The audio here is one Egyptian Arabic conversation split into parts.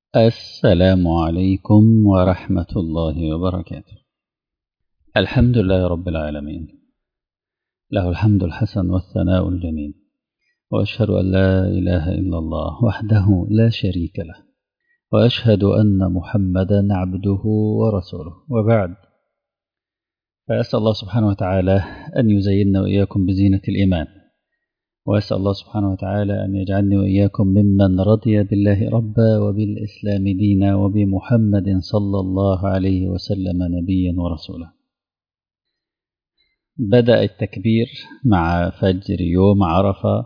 السلام عليكم ورحمة الله وبركاته الحمد لله رب العالمين له الحمد الحسن والثناء الجميل وأشهد أن لا إله إلا الله وحده لا شريك له وأشهد أن محمدا عبده ورسوله وبعد فأسأل الله سبحانه وتعالى أن يزيننا وإياكم بزينة الإيمان وأسأل الله سبحانه وتعالى أن يجعلني وإياكم ممن رضي بالله ربا وبالإسلام دينا وبمحمد صلى الله عليه وسلم نبيا ورسولا بدأ التكبير مع فجر يوم عرفة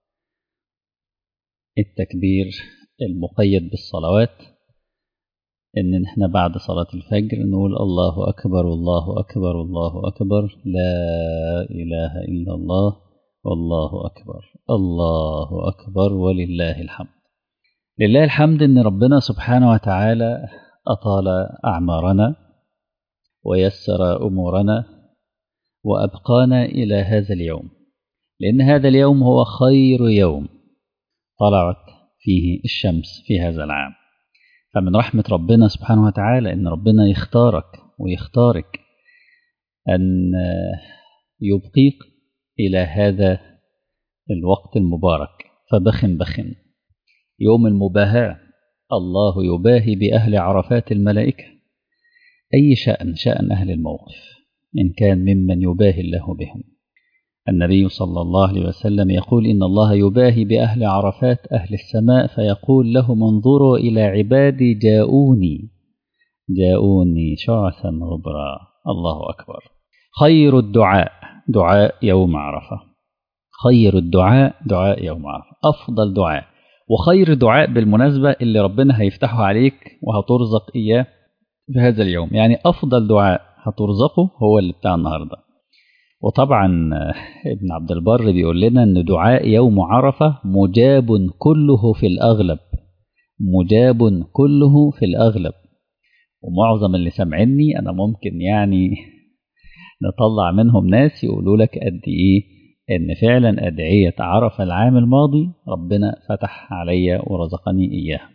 التكبير المقيد بالصلوات إن إحنا بعد صلاة الفجر نقول الله أكبر الله أكبر الله أكبر لا إله إلا الله والله أكبر الله أكبر ولله الحمد لله الحمد إن ربنا سبحانه وتعالى أطال أعمارنا ويسر أمورنا وأبقانا إلى هذا اليوم لأن هذا اليوم هو خير يوم طلعت فيه الشمس في هذا العام فمن رحمة ربنا سبحانه وتعالى إن ربنا يختارك ويختارك أن يبقيك إلى هذا الوقت المبارك فبخن بخن يوم المباهاة الله يباهي بأهل عرفات الملائكة أي شأن شأن أهل الموقف إن كان ممن يباهي الله بهم النبي صلى الله عليه وسلم يقول إن الله يباهي بأهل عرفات أهل السماء فيقول لهم انظروا إلى عبادي جاءوني جاءوني شعثا غبرا الله أكبر خير الدعاء دعاء يوم عرفة خير الدعاء دعاء يوم عرفة أفضل دعاء وخير دعاء بالمناسبة اللي ربنا هيفتحه عليك وهترزق إياه في هذا اليوم يعني أفضل دعاء هترزقه هو اللي بتاع النهاردة وطبعا ابن عبد البر بيقول لنا أن دعاء يوم عرفة مجاب كله في الأغلب مجاب كله في الأغلب ومعظم اللي سامعني أنا ممكن يعني نطلع منهم ناس يقولوا لك قد ايه ان فعلا ادعية عرف العام الماضي ربنا فتح عليا ورزقني اياها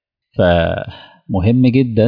فمهم جدا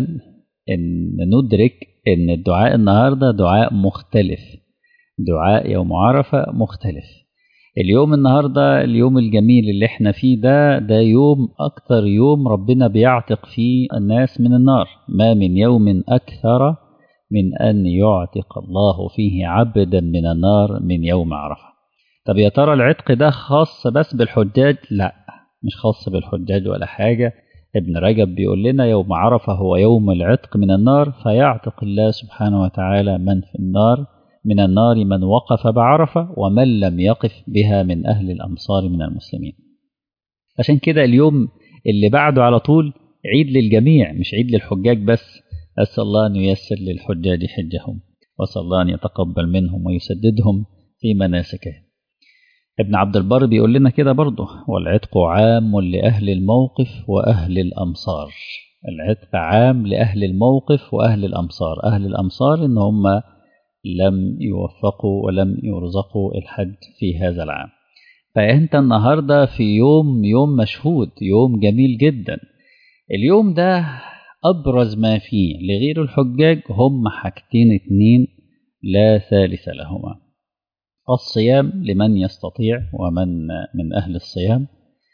ان ندرك ان الدعاء النهارده دعاء مختلف دعاء يوم عرفة مختلف اليوم النهاردة اليوم الجميل اللي احنا فيه ده ده يوم أكتر يوم ربنا بيعتق فيه الناس من النار ما من يوم أكثر من أن يعتق الله فيه عبدا من النار من يوم عرفة طب يا ترى العتق ده خاص بس بالحجاج لا مش خاص بالحجاج ولا حاجة ابن رجب بيقول لنا يوم عرفة هو يوم العتق من النار فيعتق الله سبحانه وتعالى من في النار من النار من وقف بعرفة ومن لم يقف بها من أهل الأمصار من المسلمين عشان كده اليوم اللي بعده على طول عيد للجميع مش عيد للحجاج بس أسأل الله أن ييسر للحجاج حجهم وأسأل الله أن يتقبل منهم ويسددهم في مناسكهم ابن عبد البر بيقول لنا كده برضه والعتق عام لأهل الموقف وأهل الأمصار العتق عام لأهل الموقف وأهل الأمصار أهل الأمصار إن هم لم يوفقوا ولم يرزقوا الحج في هذا العام فأنت النهاردة في يوم يوم مشهود يوم جميل جدا اليوم ده أبرز ما فيه لغير الحجاج هم حاجتين اتنين لا ثالث لهما الصيام لمن يستطيع ومن من أهل الصيام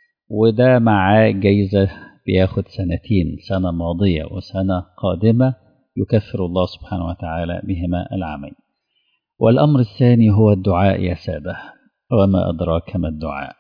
وده معاه جايزة بياخد سنتين سنة ماضية وسنة قادمة يكفر الله سبحانه وتعالى بهما العامين والأمر الثاني هو الدعاء يا سادة وما أدراك ما الدعاء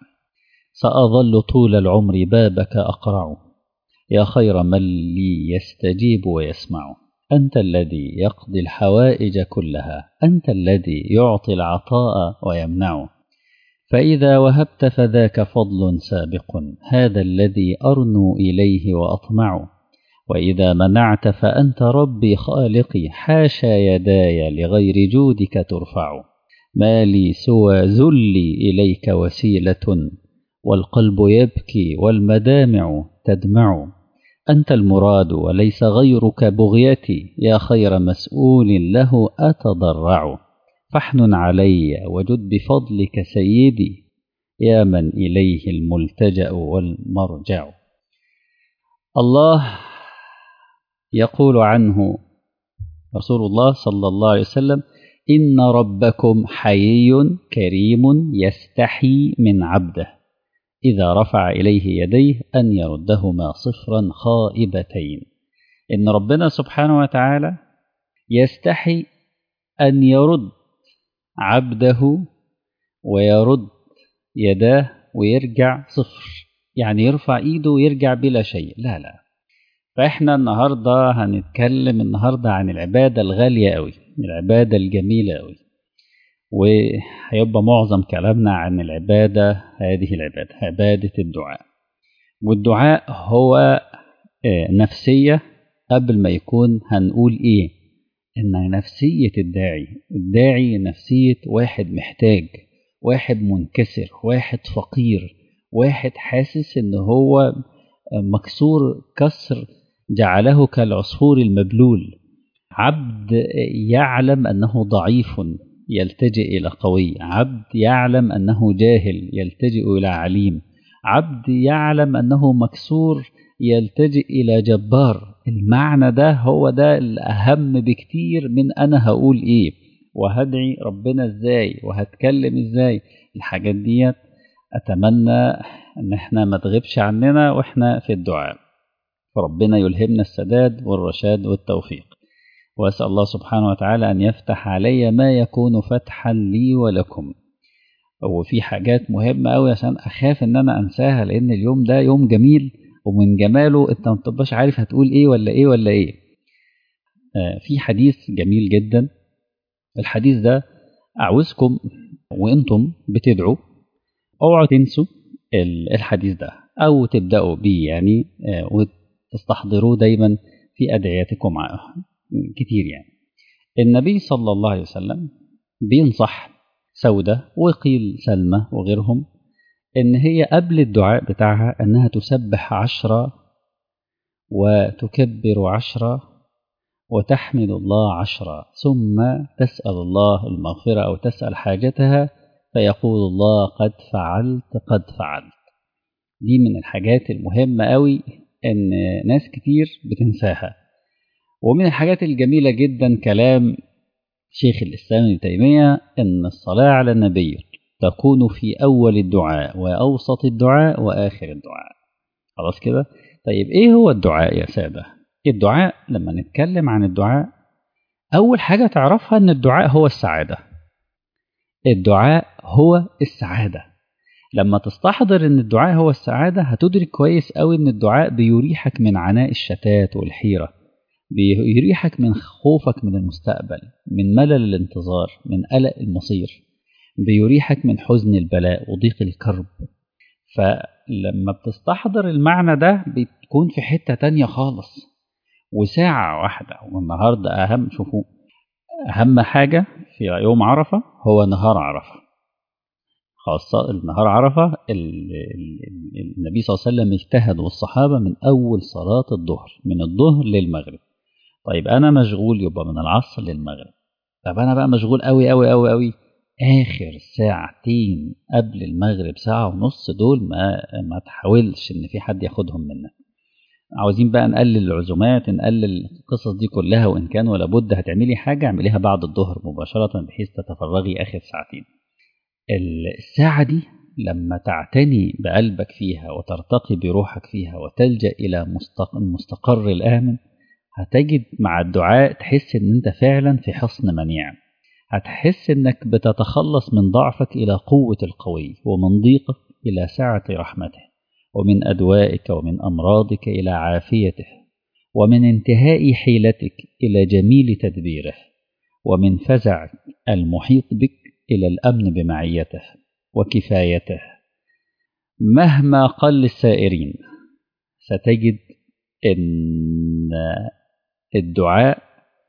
سأظل طول العمر بابك أقرع يا خير من لي يستجيب ويسمع أنت الذي يقضي الحوائج كلها أنت الذي يعطي العطاء ويمنع فإذا وهبت فذاك فضل سابق هذا الذي أرنو إليه وأطمع وإذا منعت فأنت ربي خالقي حاشا يداي لغير جودك ترفع ما لي سوى ذلي إليك وسيلة والقلب يبكي والمدامع تدمع أنت المراد وليس غيرك بغيتي يا خير مسؤول له أتضرع فاحنن علي وجد بفضلك سيدي يا من إليه الملتجأ والمرجع الله يقول عنه رسول الله صلى الله عليه وسلم إن ربكم حيي كريم يستحي من عبده إذا رفع إليه يديه أن يردهما صفرا خائبتين إن ربنا سبحانه وتعالى يستحي أن يرد عبده ويرد يداه ويرجع صفر يعني يرفع إيده ويرجع بلا شيء لا لا فإحنا النهاردة هنتكلم النهاردة عن العبادة الغالية أوي العبادة الجميلة أوي وهيبقى معظم كلامنا عن العبادة هذه العبادة عبادة الدعاء والدعاء هو نفسية قبل ما يكون هنقول إيه إن نفسية الداعي الداعي نفسية واحد محتاج واحد منكسر واحد فقير واحد حاسس إن هو مكسور كسر جعله كالعصفور المبلول عبد يعلم أنه ضعيف يلتجئ إلى قوي عبد يعلم أنه جاهل يلتجئ إلى عليم عبد يعلم أنه مكسور يلتجئ إلى جبار المعنى ده هو ده الأهم بكتير من أنا هقول إيه وهدعي ربنا إزاي وهتكلم إزاي الحاجات ديت أتمنى أن احنا ما تغيبش عننا وإحنا في الدعاء فربنا يلهمنا السداد والرشاد والتوفيق وأسأل الله سبحانه وتعالى أن يفتح علي ما يكون فتحا لي ولكم وفي حاجات مهمة أوي عشان أخاف إن أنا أنساها لأن اليوم ده يوم جميل ومن جماله أنت ما بتبقاش عارف هتقول إيه ولا إيه ولا إيه آه في حديث جميل جدا الحديث ده أعوزكم وأنتم بتدعوا اوعوا تنسوا الحديث ده أو تبدأوا بيه يعني آه وتستحضروه دايما في أدعياتكم كتير يعني النبي صلى الله عليه وسلم بينصح سودة وقيل سلمى وغيرهم إن هي قبل الدعاء بتاعها أنها تسبح عشرة وتكبر عشرة وتحمد الله عشرة ثم تسأل الله المغفرة أو تسأل حاجتها فيقول الله قد فعلت قد فعلت دي من الحاجات المهمة قوي إن ناس كتير بتنساها ومن الحاجات الجميلة جدا كلام شيخ الإسلام ابن تيمية إن الصلاة على النبي تكون في أول الدعاء وأوسط الدعاء وآخر الدعاء خلاص كده طيب إيه هو الدعاء يا سادة الدعاء لما نتكلم عن الدعاء أول حاجة تعرفها إن الدعاء هو السعادة الدعاء هو السعادة لما تستحضر إن الدعاء هو السعادة هتدرك كويس أوي إن الدعاء بيريحك من عناء الشتات والحيرة بيريحك من خوفك من المستقبل من ملل الانتظار من قلق المصير بيريحك من حزن البلاء وضيق الكرب فلما بتستحضر المعنى ده بتكون في حتة تانية خالص وساعة واحدة والنهاردة أهم شوفوا أهم حاجة في يوم عرفة هو نهار عرفة خاصة النهار عرفة النبي صلى الله عليه وسلم اجتهد والصحابة من أول صلاة الظهر من الظهر للمغرب طيب أنا مشغول يبقى من العصر للمغرب طب أنا بقى مشغول أوي أوي أوي أوي آخر ساعتين قبل المغرب ساعة ونص دول ما ما تحاولش إن في حد ياخدهم منك عاوزين بقى نقلل العزومات نقلل القصص دي كلها وإن كان ولا بد هتعملي حاجة اعمليها بعد الظهر مباشرة بحيث تتفرغي آخر ساعتين الساعة دي لما تعتني بقلبك فيها وترتقي بروحك فيها وتلجأ إلى المستقر الآمن هتجد مع الدعاء تحس إن أنت فعلا في حصن منيع هتحس إنك بتتخلص من ضعفك إلى قوة القوي ومن ضيقك إلى سعة رحمته ومن أدوائك ومن أمراضك إلى عافيته ومن انتهاء حيلتك إلى جميل تدبيره ومن فزع المحيط بك إلى الأمن بمعيته وكفايته مهما قل السائرين ستجد أن الدعاء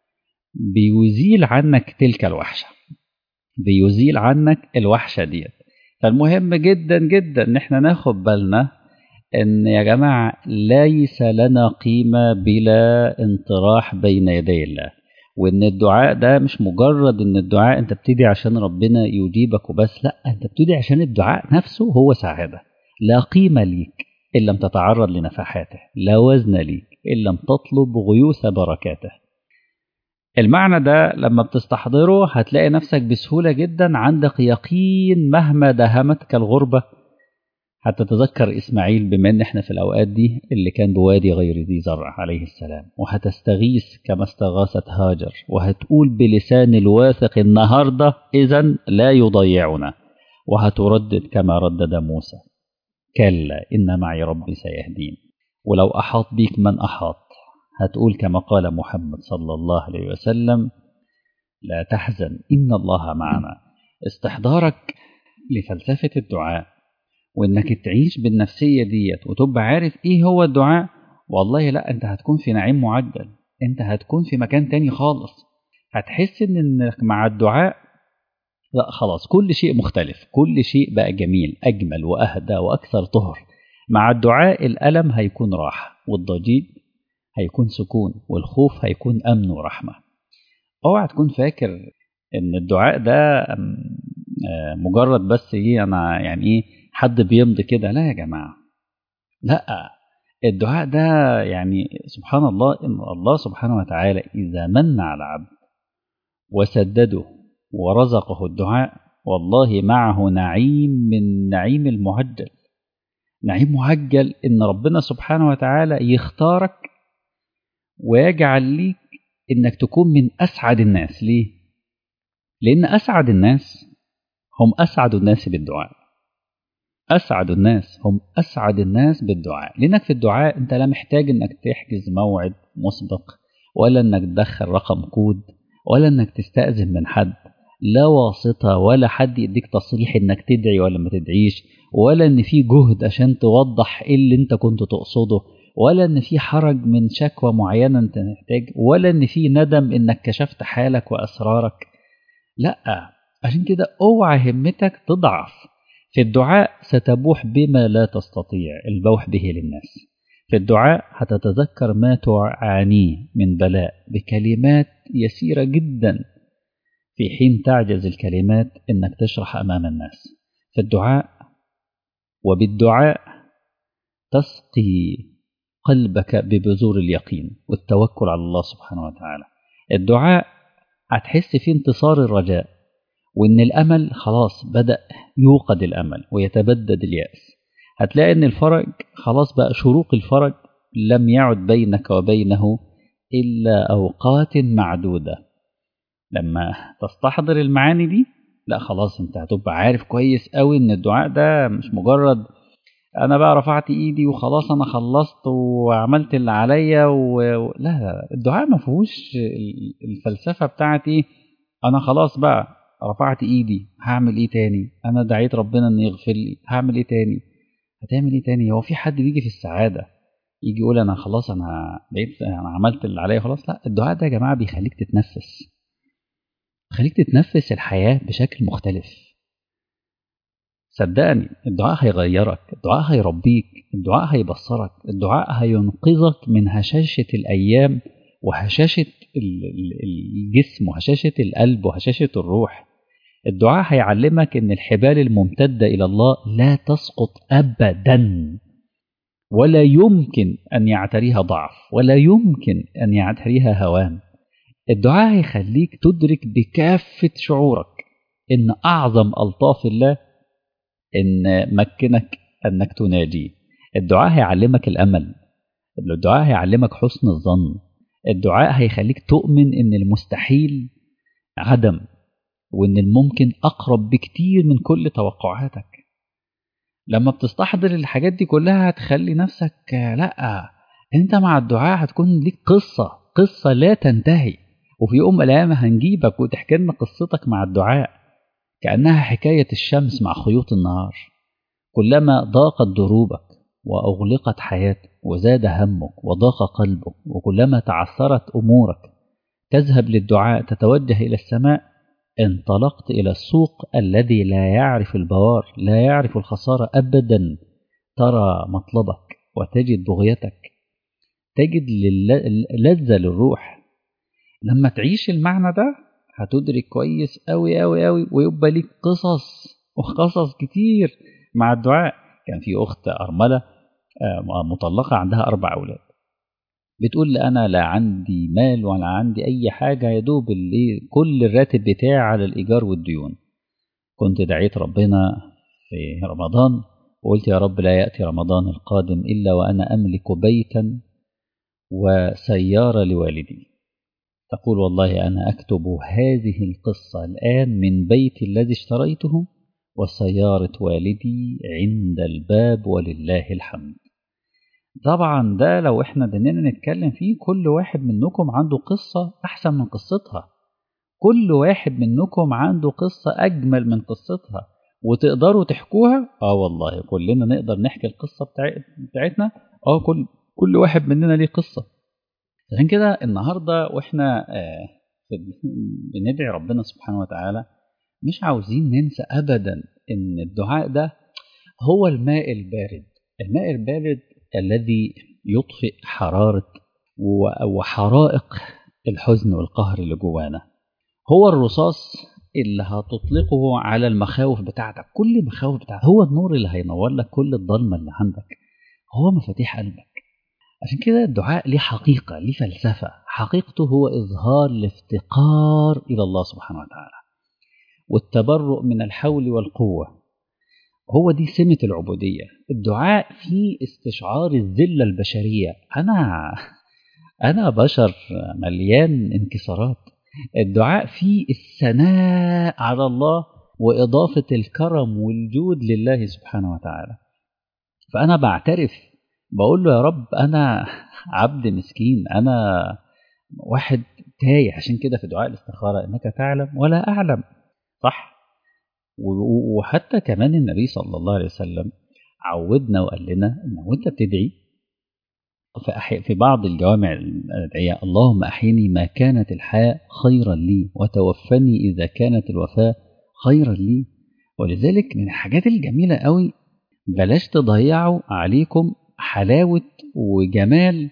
بيزيل عنك تلك الوحشة بيزيل عنك الوحشة دي فالمهم جدا جدا ان احنا ناخد بالنا ان يا جماعة ليس لنا قيمة بلا انطراح بين يدي الله وان الدعاء ده مش مجرد ان الدعاء انت بتدعي عشان ربنا يجيبك وبس لا انت بتدعي عشان الدعاء نفسه هو سعادة لا قيمة ليك إن لم تتعرض لنفحاته لا وزن ليك إن لم تطلب غيوث بركاته المعنى ده لما بتستحضره هتلاقي نفسك بسهولة جدا عندك يقين مهما دهمتك الغربة هتتذكر إسماعيل بما إن إحنا في الأوقات دي اللي كان بوادي غير ذي زرع عليه السلام وهتستغيث كما استغاثت هاجر وهتقول بلسان الواثق النهاردة إذا لا يضيعنا وهتردد كما ردد موسى كلا إن معي ربي سيهدين ولو أحاط بيك من أحاط هتقول كما قال محمد صلى الله عليه وسلم لا تحزن إن الله معنا استحضارك لفلسفة الدعاء وإنك تعيش بالنفسية ديت وتبقى عارف إيه هو الدعاء والله لا أنت هتكون في نعيم معدل أنت هتكون في مكان تاني خالص هتحس إن إنك مع الدعاء لا خلاص كل شيء مختلف كل شيء بقى جميل أجمل وأهدى وأكثر طهر مع الدعاء الألم هيكون راحة والضجيج هيكون سكون والخوف هيكون أمن ورحمة اوعى تكون فاكر ان الدعاء ده مجرد بس ايه انا يعني ايه حد بيمضي كده لا يا جماعه لا الدعاء ده يعني سبحان الله ان الله سبحانه وتعالى اذا من على عبد وسدده ورزقه الدعاء والله معه نعيم من نعيم المعجل نعيم معجل ان ربنا سبحانه وتعالى يختارك ويجعل ليك انك تكون من اسعد الناس ليه لان اسعد الناس هم اسعد الناس بالدعاء اسعد الناس هم اسعد الناس بالدعاء لانك في الدعاء انت لا محتاج انك تحجز موعد مسبق ولا انك تدخل رقم كود ولا انك تستأذن من حد لا واسطة ولا حد يديك تصريح انك تدعي ولا ما تدعيش ولا ان في جهد عشان توضح ايه اللي انت كنت تقصده ولا ان في حرج من شكوى معينة انت محتاج ولا ان في ندم انك كشفت حالك واسرارك لا عشان كده اوعى همتك تضعف في الدعاء ستبوح بما لا تستطيع البوح به للناس في الدعاء هتتذكر ما تعانيه من بلاء بكلمات يسيرة جدا في حين تعجز الكلمات انك تشرح امام الناس في الدعاء وبالدعاء تسقي قلبك ببذور اليقين والتوكل على الله سبحانه وتعالى الدعاء هتحس فيه انتصار الرجاء وان الامل خلاص بدا يوقد الامل ويتبدد الياس هتلاقي ان الفرج خلاص بقى شروق الفرج لم يعد بينك وبينه الا اوقات معدوده لما تستحضر المعاني دي لا خلاص انت هتبقى عارف كويس قوي ان الدعاء ده مش مجرد انا بقى رفعت ايدي وخلاص انا خلصت وعملت اللي عليا و... لا لا الدعاء ما فيهوش الفلسفه بتاعتي انا خلاص بقى رفعت ايدي هعمل ايه تاني انا دعيت ربنا انه يغفر لي هعمل ايه تاني هتعمل ايه تاني هو في حد بيجي في السعاده يجي يقول انا خلاص انا بقيت انا عملت اللي عليا خلاص لا الدعاء ده يا جماعه بيخليك تتنفس خليك تتنفس الحياه بشكل مختلف صدقني الدعاء هيغيرك الدعاء هيربيك الدعاء هيبصرك الدعاء هينقذك من هشاشة الأيام وهشاشة الجسم وهشاشة القلب وهشاشة الروح الدعاء هيعلمك ان الحبال الممتدة إلى الله لا تسقط أبدا ولا يمكن أن يعتريها ضعف ولا يمكن أن يعتريها هوان الدعاء هيخليك تدرك بكافة شعورك إن أعظم ألطاف الله ان مكنك انك تناجي الدعاء هيعلمك الامل الدعاء هيعلمك حسن الظن الدعاء هيخليك تؤمن ان المستحيل عدم وان الممكن اقرب بكتير من كل توقعاتك لما بتستحضر الحاجات دي كلها هتخلي نفسك لا انت مع الدعاء هتكون ليك قصة قصة لا تنتهي وفي يوم من الايام هنجيبك وتحكي لنا قصتك مع الدعاء كأنها حكاية الشمس مع خيوط النهار كلما ضاقت دروبك وأغلقت حياتك وزاد همك وضاق قلبك وكلما تعثرت أمورك تذهب للدعاء تتوجه إلى السماء انطلقت إلى السوق الذي لا يعرف البوار لا يعرف الخسارة أبدا ترى مطلبك وتجد بغيتك تجد لذة للروح لما تعيش المعنى ده هتدرك كويس قوي قوي قوي ويبقى ليك قصص وقصص كتير مع الدعاء كان في اخت ارمله مطلقة عندها أربع أولاد بتقول لي أنا لا عندي مال ولا عندي أي حاجة يا دوب اللي كل الراتب بتاعي على الإيجار والديون كنت دعيت ربنا في رمضان وقلت يا رب لا يأتي رمضان القادم إلا وأنا أملك بيتا وسيارة لوالدي تقول والله أنا أكتب هذه القصة الآن من بيتي الذي اشتريته وسيارة والدي عند الباب ولله الحمد طبعا ده لو احنا دنينا نتكلم فيه كل واحد منكم عنده قصة أحسن من قصتها كل واحد منكم عنده قصة أجمل من قصتها وتقدروا تحكوها اه والله كلنا نقدر نحكي القصة بتاعتنا اه كل كل واحد مننا ليه قصة عشان كده النهاردة واحنا آه بندعي ربنا سبحانه وتعالى مش عاوزين ننسى أبدا إن الدعاء ده هو الماء البارد الماء البارد الذي يطفئ حرارة وحرائق الحزن والقهر اللي جوانا هو الرصاص اللي هتطلقه على المخاوف بتاعتك كل المخاوف بتاعتك هو النور اللي هينور لك كل الضلمة اللي عندك هو مفاتيح قلبك عشان كده الدعاء ليه حقيقة ليه فلسفة حقيقته هو إظهار الافتقار إلى الله سبحانه وتعالى والتبرؤ من الحول والقوة هو دي سمة العبودية الدعاء فيه استشعار الذلة البشرية أنا أنا بشر مليان انكسارات الدعاء فيه الثناء على الله وإضافة الكرم والجود لله سبحانه وتعالى فأنا بعترف بقول له يا رب أنا عبد مسكين أنا واحد تايه عشان كده في دعاء الاستخارة إنك تعلم ولا أعلم صح وحتى كمان النبي صلى الله عليه وسلم عودنا وقال لنا ان وانت بتدعي في بعض الجوامع الادعيه اللهم احيني ما كانت الحياه خيرا لي وتوفني اذا كانت الوفاه خيرا لي ولذلك من الحاجات الجميله قوي بلاش تضيعوا عليكم حلاوه وجمال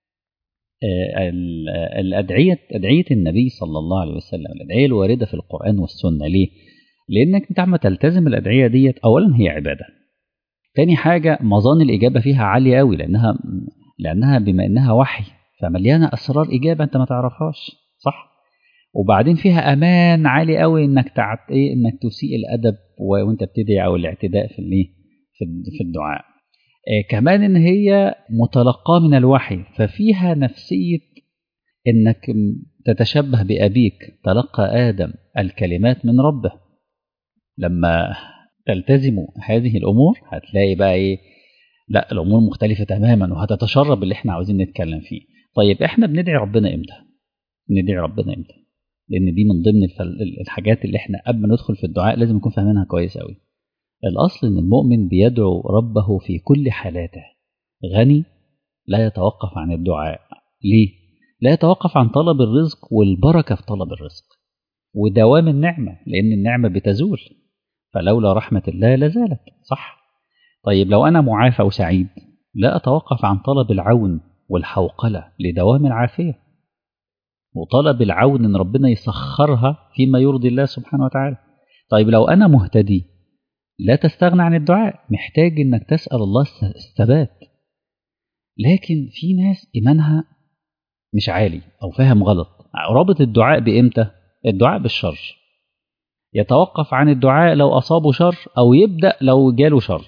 الادعيه ادعيه النبي صلى الله عليه وسلم الادعيه الوارده في القران والسنه ليه لانك انت عم تلتزم الادعيه ديت اولا هي عباده تاني حاجه مظان الاجابه فيها عاليه قوي لانها لانها بما انها وحي فمليانه اسرار اجابه انت ما تعرفهاش صح وبعدين فيها امان عالي قوي انك تعت ايه انك تسيء الادب وانت بتدعي او الاعتداء في الايه في الدعاء إيه كمان ان هي متلقاه من الوحي ففيها نفسيه انك تتشبه بابيك تلقى ادم الكلمات من ربه لما تلتزموا هذه الامور هتلاقي بقى ايه لا الامور مختلفه تماما وهتتشرب اللي احنا عاوزين نتكلم فيه طيب احنا بندعي ربنا امتى ندعي ربنا امتى لان دي من ضمن الحاجات اللي احنا قبل ما ندخل في الدعاء لازم نكون فاهمينها كويس قوي الاصل ان المؤمن بيدعو ربه في كل حالاته غني لا يتوقف عن الدعاء ليه لا يتوقف عن طلب الرزق والبركه في طلب الرزق ودوام النعمه لان النعمه بتزول فلولا رحمة الله لزالت صح طيب لو أنا معافى وسعيد لا أتوقف عن طلب العون والحوقلة لدوام العافية وطلب العون إن ربنا يسخرها فيما يرضي الله سبحانه وتعالى طيب لو أنا مهتدي لا تستغنى عن الدعاء محتاج إنك تسأل الله الثبات لكن في ناس إيمانها مش عالي أو فاهم غلط رابط الدعاء بإمتى الدعاء بالشر يتوقف عن الدعاء لو أصابه شر أو يبدأ لو جاله شر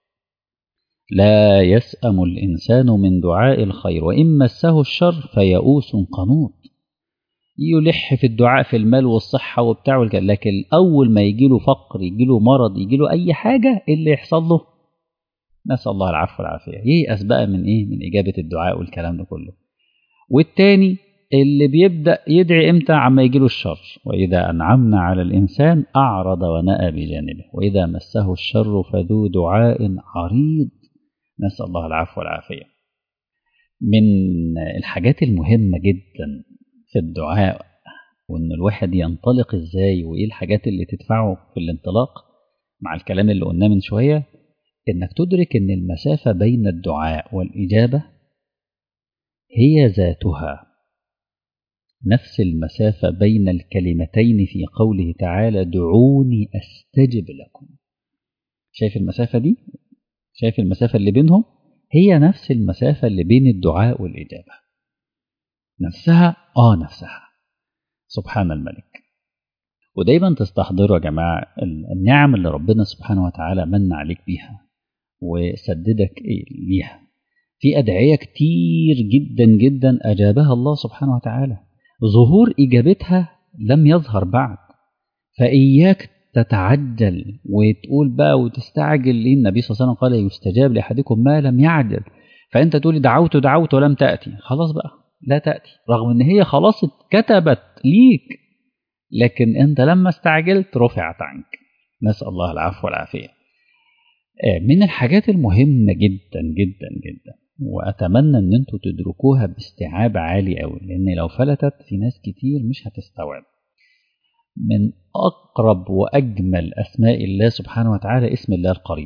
لا يسأم الإنسان من دعاء الخير وإن مسه الشر فيئوس قنوط يلح في الدعاء في المال والصحة وبتاع لكن أول ما يجيله فقر يجيله مرض يجيله أي حاجة إيه اللي يحصل له نسأل الله العفو والعافية ييأس بقى من إيه من إجابة الدعاء والكلام ده كله والتاني اللي بيبدأ يدعي إمتى عما يجيله الشر وإذا أنعمنا على الإنسان أعرض ونأى بجانبه وإذا مسه الشر فذو دعاء عريض نسأل الله العفو والعافية من الحاجات المهمة جدا في الدعاء وإن الواحد ينطلق إزاي وإيه الحاجات اللي تدفعه في الانطلاق مع الكلام اللي قلناه من شوية إنك تدرك إن المسافة بين الدعاء والإجابة هي ذاتها نفس المسافة بين الكلمتين في قوله تعالى دعوني أستجب لكم شايف المسافة دي؟ شايف المسافة اللي بينهم؟ هي نفس المسافة اللي بين الدعاء والإجابة نفسها آه نفسها سبحان الملك ودايما تستحضروا يا جماعة النعم اللي ربنا سبحانه وتعالى من عليك بيها وسددك ليها في أدعية كتير جدا جدا أجابها الله سبحانه وتعالى ظهور إجابتها لم يظهر بعد فإياك تتعجل وتقول بقى وتستعجل ليه النبي صلى الله عليه وسلم قال يستجاب لأحدكم ما لم يعجل فأنت تقولي دعوت دعوت ولم تأتي خلاص بقى لا تأتي رغم إن هي خلاص اتكتبت ليك لكن أنت لما استعجلت رفعت عنك نسأل الله العفو والعافية من الحاجات المهمة جدا جدا جدا وأتمنى أن أنتوا تدركوها باستيعاب عالي أوي لأن لو فلتت في ناس كتير مش هتستوعب من أقرب وأجمل أسماء الله سبحانه وتعالى اسم الله القريب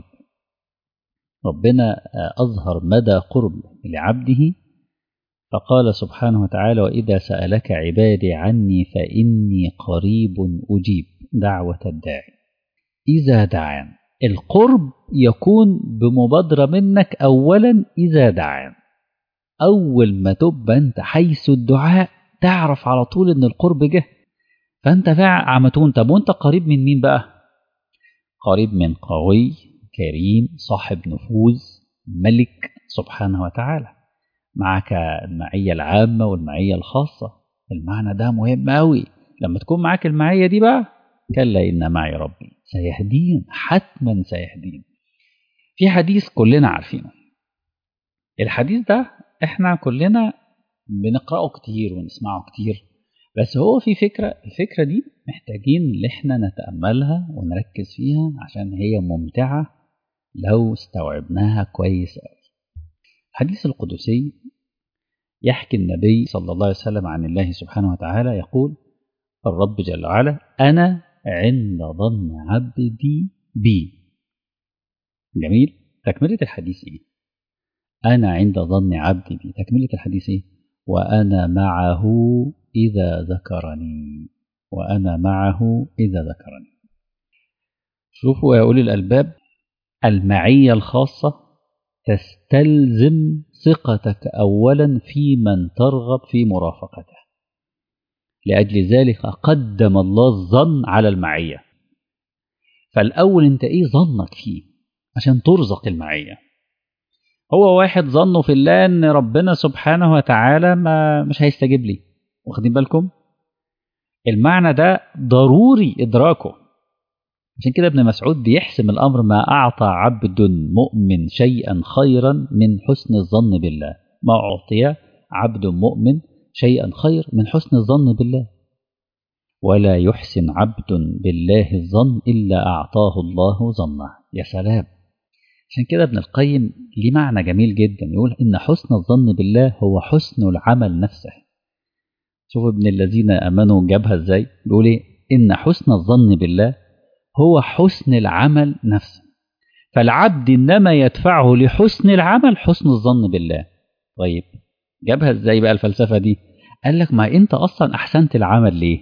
ربنا أظهر مدى قرب لعبده فقال سبحانه وتعالى وإذا سألك عبادي عني فإني قريب أجيب دعوة الداعي إذا دعان القرب يكون بمبادرة منك أولا إذا دعان أول ما تبقى أنت حيث الدعاء تعرف على طول أن القرب جه فأنت عمتون طب وأنت قريب من مين بقى قريب من قوي كريم صاحب نفوذ ملك سبحانه وتعالى معك المعية العامة والمعية الخاصة المعنى ده مهم أوي لما تكون معاك المعية دي بقى كلا إن معي ربي سيهدين حتما سيهدين في حديث كلنا عارفينه الحديث ده احنا كلنا بنقرأه كتير ونسمعه كتير بس هو في فكرة الفكرة دي محتاجين ان احنا نتأملها ونركز فيها عشان هي ممتعة لو استوعبناها كويس قوي الحديث القدسي يحكي النبي صلى الله عليه وسلم عن الله سبحانه وتعالى يقول الرب جل وعلا أنا عند ظن عبدي بي جميل تكملة الحديث إيه أنا عند ظن عبدي بي تكملة الحديث إيه وأنا معه إذا ذكرني وأنا معه إذا ذكرني شوفوا يا أولي الألباب المعية الخاصة تستلزم ثقتك أولا في من ترغب في مرافقته لأجل ذلك قدم الله الظن على المعية فالأول أنت إيه ظنك فيه عشان ترزق المعية هو واحد ظنه في الله أن ربنا سبحانه وتعالى ما مش هيستجيب لي واخدين بالكم المعنى ده ضروري إدراكه عشان كده ابن مسعود بيحسم الأمر ما أعطى عبد مؤمن شيئا خيرا من حسن الظن بالله ما أعطي عبد مؤمن شيئا خير من حسن الظن بالله ولا يحسن عبد بالله الظن إلا أعطاه الله ظنه يا سلام عشان كده ابن القيم ليه معنى جميل جدا يقول إن حسن الظن بالله هو حسن العمل نفسه شوف ابن الذين أمنوا جابها ازاي بيقول إيه إن حسن الظن بالله هو حسن العمل نفسه فالعبد إنما يدفعه لحسن العمل حسن الظن بالله طيب جابها ازاي بقى الفلسفة دي قال لك ما انت اصلا احسنت العمل ليه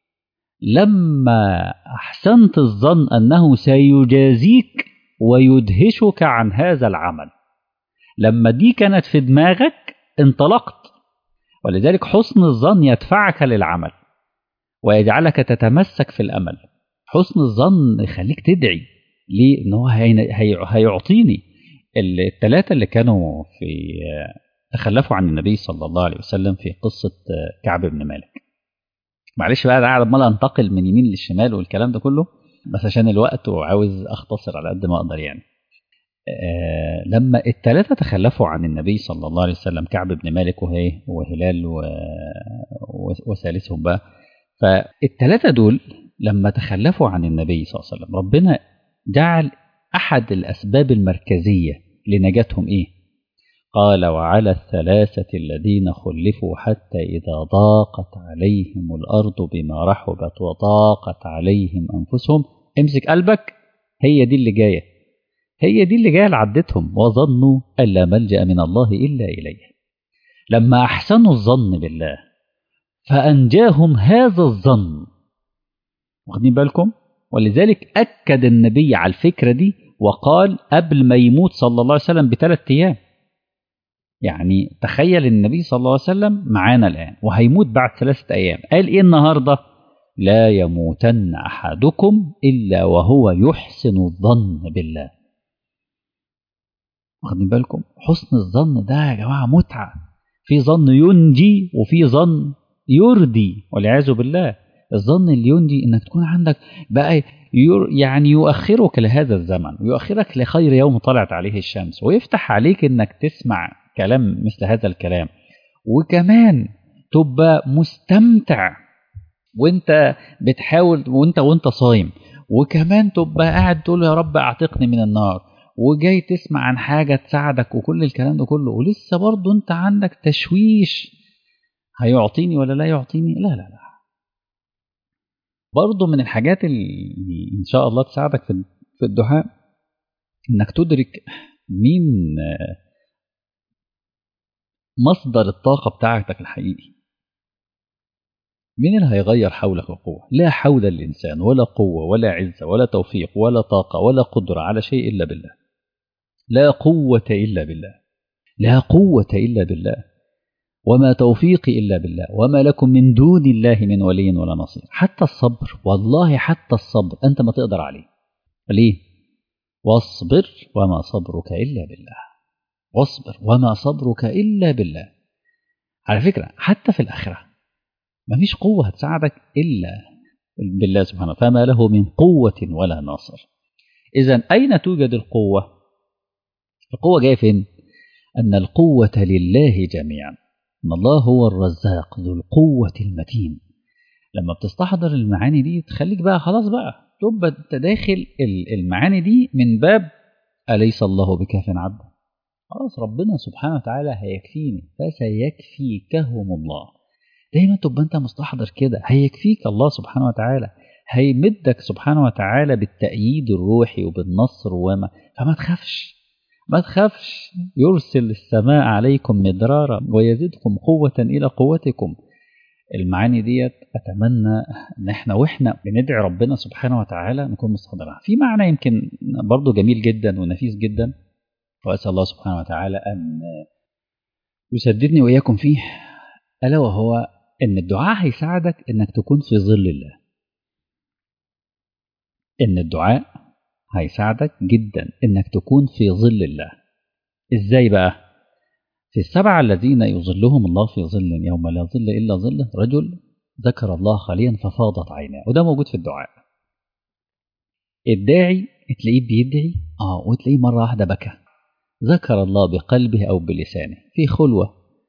لما احسنت الظن انه سيجازيك ويدهشك عن هذا العمل لما دي كانت في دماغك انطلقت ولذلك حسن الظن يدفعك للعمل ويجعلك تتمسك في الامل حسن الظن يخليك تدعي ليه ان هو هيعطيني الثلاثه اللي كانوا في تخلفوا عن النبي صلى الله عليه وسلم في قصة كعب بن مالك معلش بقى انا قاعد عمال انتقل من يمين للشمال والكلام ده كله بس عشان الوقت وعاوز اختصر على قد ما اقدر يعني آه لما الثلاثة تخلفوا عن النبي صلى الله عليه وسلم كعب بن مالك وهي وهلال و... وثالثهم بقى فالثلاثة دول لما تخلفوا عن النبي صلى الله عليه وسلم ربنا جعل أحد الأسباب المركزية لنجاتهم إيه؟ قال وعلى الثلاثة الذين خلفوا حتى إذا ضاقت عليهم الأرض بما رحبت وضاقت عليهم أنفسهم امسك قلبك هي دي اللي جاية هي دي اللي جاية لعدتهم وظنوا أن لا ملجأ من الله إلا إليه لما أحسنوا الظن بالله فأنجاهم هذا الظن واخدين بالكم ولذلك أكد النبي على الفكرة دي وقال قبل ما يموت صلى الله عليه وسلم بثلاث أيام يعني تخيل النبي صلى الله عليه وسلم معانا الآن وهيموت بعد ثلاثة أيام قال إيه النهاردة لا يموتن أحدكم إلا وهو يحسن الظن بالله واخدين بالكم حسن الظن ده يا جماعة متعة في ظن ينجي وفي ظن يردي والعياذ بالله الظن اللي ينجي انك تكون عندك بقى يعني يؤخرك لهذا الزمن ويؤخرك لخير يوم طلعت عليه الشمس ويفتح عليك انك تسمع كلام مثل هذا الكلام وكمان تبقى مستمتع وانت بتحاول وانت وانت صايم وكمان تبقى قاعد تقول يا رب اعتقني من النار وجاي تسمع عن حاجة تساعدك وكل الكلام ده كله ولسه برضه انت عندك تشويش هيعطيني ولا لا يعطيني لا لا لا برضه من الحاجات اللي ان شاء الله تساعدك في الدعاء انك تدرك مين مصدر الطاقة بتاعتك الحقيقي مين اللي هيغير حولك القوة لا حول للإنسان ولا قوة ولا عزة ولا توفيق ولا طاقة ولا قدرة على شيء إلا بالله لا قوة إلا بالله لا قوة إلا بالله وما توفيقي إلا بالله وما لكم من دون الله من ولي ولا نصير حتى الصبر والله حتى الصبر أنت ما تقدر عليه ليه واصبر وما صبرك إلا بالله واصبر وما صبرك إلا بالله على فكرة حتى في الآخرة ما فيش قوة هتساعدك إلا بالله سبحانه فما له من قوة ولا ناصر إذا أين توجد القوة القوة جاية فين أن القوة لله جميعا أن الله هو الرزاق ذو القوة المتين لما بتستحضر المعاني دي تخليك بقى خلاص بقى تبقى انت داخل المعاني دي من باب أليس الله بكاف عبدا خلاص ربنا سبحانه وتعالى هيكفيني فسيكفيكهم الله دايما تبقى انت مستحضر كده هيكفيك الله سبحانه وتعالى هيمدك سبحانه وتعالى بالتأييد الروحي وبالنصر وما فما تخافش ما تخافش يرسل السماء عليكم مدرارا ويزيدكم قوة إلى قوتكم المعاني ديت أتمنى إن إحنا وإحنا بندعي ربنا سبحانه وتعالى نكون مستحضرها في معنى يمكن برضه جميل جدا ونفيس جدا وأسأل الله سبحانه وتعالى أن يسددني وإياكم فيه ألا وهو إن الدعاء هيساعدك إنك تكون في ظل الله إن الدعاء هيساعدك جدا إنك تكون في ظل الله إزاي بقى في السبعة الذين يظلهم الله في ظل يوم لا ظل إلا ظله رجل ذكر الله خاليا ففاضت عيناه وده موجود في الدعاء الداعي تلاقيه بيدعي اه وتلاقيه مرة واحدة بكى ذكر الله بقلبه أو بلسانه في خلوة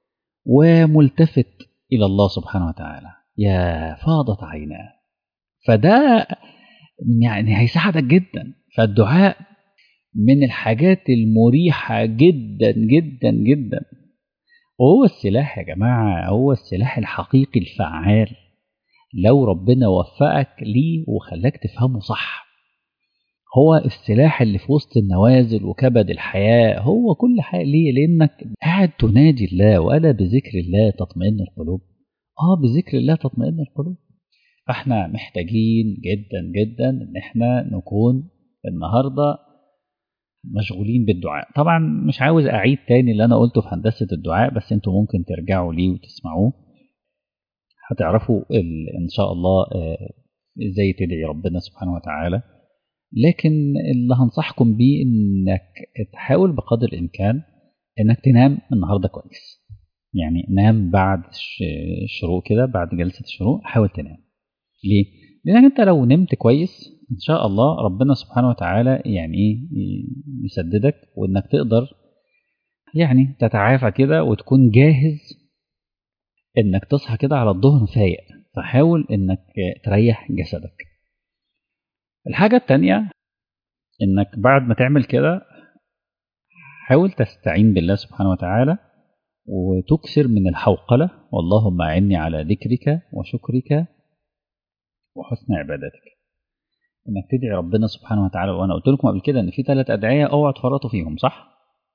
وملتفت إلى الله سبحانه وتعالى يا فاضت عيناه فده يعني هيساعدك جدا فالدعاء من الحاجات المريحة جدا جدا جدا وهو السلاح يا جماعة هو السلاح الحقيقي الفعال لو ربنا وفقك ليه وخلاك تفهمه صح هو السلاح اللي في وسط النوازل وكبد الحياة هو كل حاجة ليه لأنك قاعد تناجي الله وألا بذكر الله تطمئن القلوب آه بذكر الله تطمئن القلوب فاحنا محتاجين جدا جدا ان احنا نكون النهارده مشغولين بالدعاء طبعا مش عاوز اعيد تاني اللي انا قلته في هندسه الدعاء بس انتوا ممكن ترجعوا ليه وتسمعوه هتعرفوا ان شاء الله ازاي تدعي ربنا سبحانه وتعالى لكن اللي هنصحكم بيه انك تحاول بقدر الامكان انك تنام النهارده كويس يعني نام بعد الشروق كده بعد جلسه الشروق حاول تنام ليه؟ لأنك أنت لو نمت كويس إن شاء الله ربنا سبحانه وتعالى يعني إيه يسددك وإنك تقدر يعني تتعافى كده وتكون جاهز إنك تصحى كده على الظهر فايق فحاول إنك تريح جسدك. الحاجة التانية إنك بعد ما تعمل كده حاول تستعين بالله سبحانه وتعالى وتكثر من الحوقلة اللهم أعني على ذكرك وشكرك وحسن عبادتك انك تدعي ربنا سبحانه وتعالى وانا قلت لكم قبل كده ان في ثلاث ادعيه اوعوا تفرطوا فيهم صح